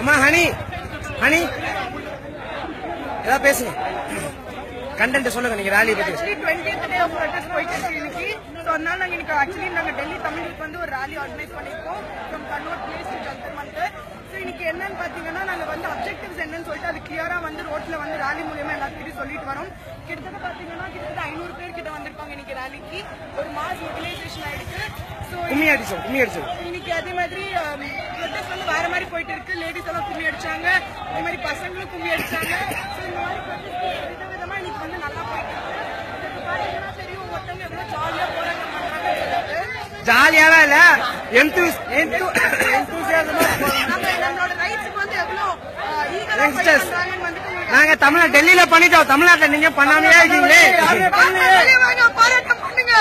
அம்மா honey honey ஏதாவது பேசுங்க கண்டென்ட் சொல்லுங்க நீங்க ரேலியை பத்தி actually twenty day of protest போயிட்டு இருக்கு இன்னைக்கு ஸோ அதனால நாங்கள் இன்னைக்கு ஆக்சுவலி நாங்கள் டெல்லி தமிழுக்கு வந்து ஒரு ரேலி ஆர்கனைஸ் பண்ணியிருக்கோம் from Connaught Place to Jantar Mantar so இன்னைக்கு என்னன்னு பார்த்தீங்கன்னா நாங்கள் வந்து அப்ஜெக்டிவ்ஸ் என்னன்னு சொல்லிட்டு அது கிளியரா வந்து ரோட்ல வந்து ரேலி மூலியமா எல்லாத்துக்கிட்டையும் சொல்லிட்டு வரோம் கிட்டத்தட்ட பார்த்தீங்கன்னா கிட்டத்தட்ட ஐநூறு பேர் கிட்ட வந்திருப்பாங்க இன்னைக்கு ரேலிக்கு ஒரு மாஸ் மொபிலைசேஷன் ஆயிடுச்சு ஸோ கும்மி அடிச்சோம் கும்மி அடிச்சோம் இன்னைக்கு அதே மாதிரி ப்ரொடெஸ்ட் வந்து வேற மாதிரி போயிட்டு இருக்கு லேடிஸ் எல்லாம் கும்மி அடிச்சாங்க அதே மாதிரி பசங்களும் கும்மி அடிச்சாங்க ஸோ இந்த மாதிரி protest விதவிதமா இன்னைக்கு வந்து நல்லா போயிட்டு இருக்கு இப்ப பாத்தீங்கன்னா தெரியும் ஒருத்தவங்க எவ்வளவு ஜாலியா போராட்டம் பண்றாங்கன்னு சொல்லிட்டு ஜாலியாலாம் இல்ல எந்தூஸ் எந்தூசியாசமா நம்ம நம்மளோட ரைட்ஸ்க்கு வந்து எவ்வளவு ஈகலா Youngsters. பண்றாங்கன்னு வந்துட்டு உங்களுக்கு நாங்க தமிழ்நாடு டெல்லியில பண்ணிட்டோம் தமிழ்நாட்டுல நீங்க பண்ணாமையே இருக்கீங்களே வெளிய வாங்க, போராட்டம் பண்ணுங்க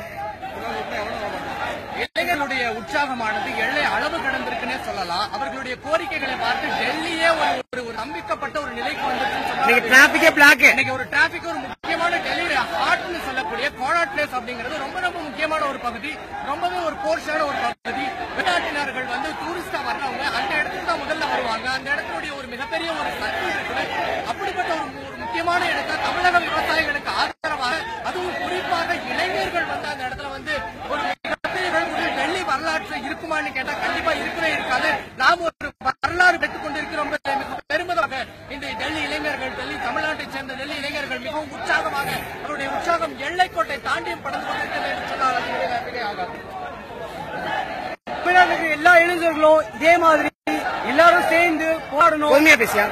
இளைஞர்களுடைய உற்சாகமானது எல்லை அளவு கடந்திருக்குன்னே சொல்லலாம் அவர்களுடைய கோரிக்கைகளை பார்த்து டெல்லியே ஒரு ஒரு ஒரு நம்பிக்கப்பட்ட ஒரு நிலைக்கு வந்துருச்சுன்னு நீங்க சொல்லலாம் டிராபிக்கே பிளாக் இன்னைக்கு ஒரு டிராபிக் ஒரு முக்கியமான டெல்லியுடைய ஹார்ட்னு சொல்லக்கூடிய கோனாட் பிளேஸ் அப்படிங்கிறது ரொம்ப ரொம்ப முக்கியமான ஒரு பகுதி ரொம்பவே ஒரு போர்ஷான ஒரு பகுதி வெளிநாட்டினர்கள் வந்து டூரிஸ்டா வர்றவங்க அந்த இடத்துக்கு தான் முதல்ல வருவாங்க அந்த இடத்துடைய ஒரு மிகப்பெரிய ஒரு சர்க்கிள் இருக்குது அப்படிப்பட்ட ஒரு ஒரு முக்கியமான இடத்துல தமிழக விவசாயிகளுக்கு ஆதரவாக அதுவும் குறிப்பாக இளைஞர்கள் வந்து அந்த இடத்துல வந்து ஒரு மிகப்பெரிய ஒரு டெல்லி வரலாற்று இருக்குமான்னு கேட்டா கண்டிப்பா இருக்கவே இருக்காது நாம் ஒரு வரலாறு பெற்றுக் கொண்டிருக்கிறோம் என்பதை மிக பெருமிதமாக இந்த டெல்லி இளைஞர்கள் டெல்லி தமிழ்நாட்டைச் சேர்ந்த டெல்லி இளைஞர்கள் மிகவும் உற்சாகமாக அவருடைய உற்சாகம் எல்லைக்கோட்டை தாண்டியும் படந்து கொண்டிருக்கிறது என்று சொன்னால் அது மிக- மிகையாகாது தமிழ்நாட்டுக்கு எல்லா இளைஞர்களும் இதே மாதிரி எல்லாரும் சேர்ந்து போராடணும் பொறுமையா பேசியா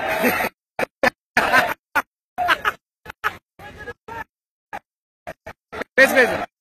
பேசு பேசு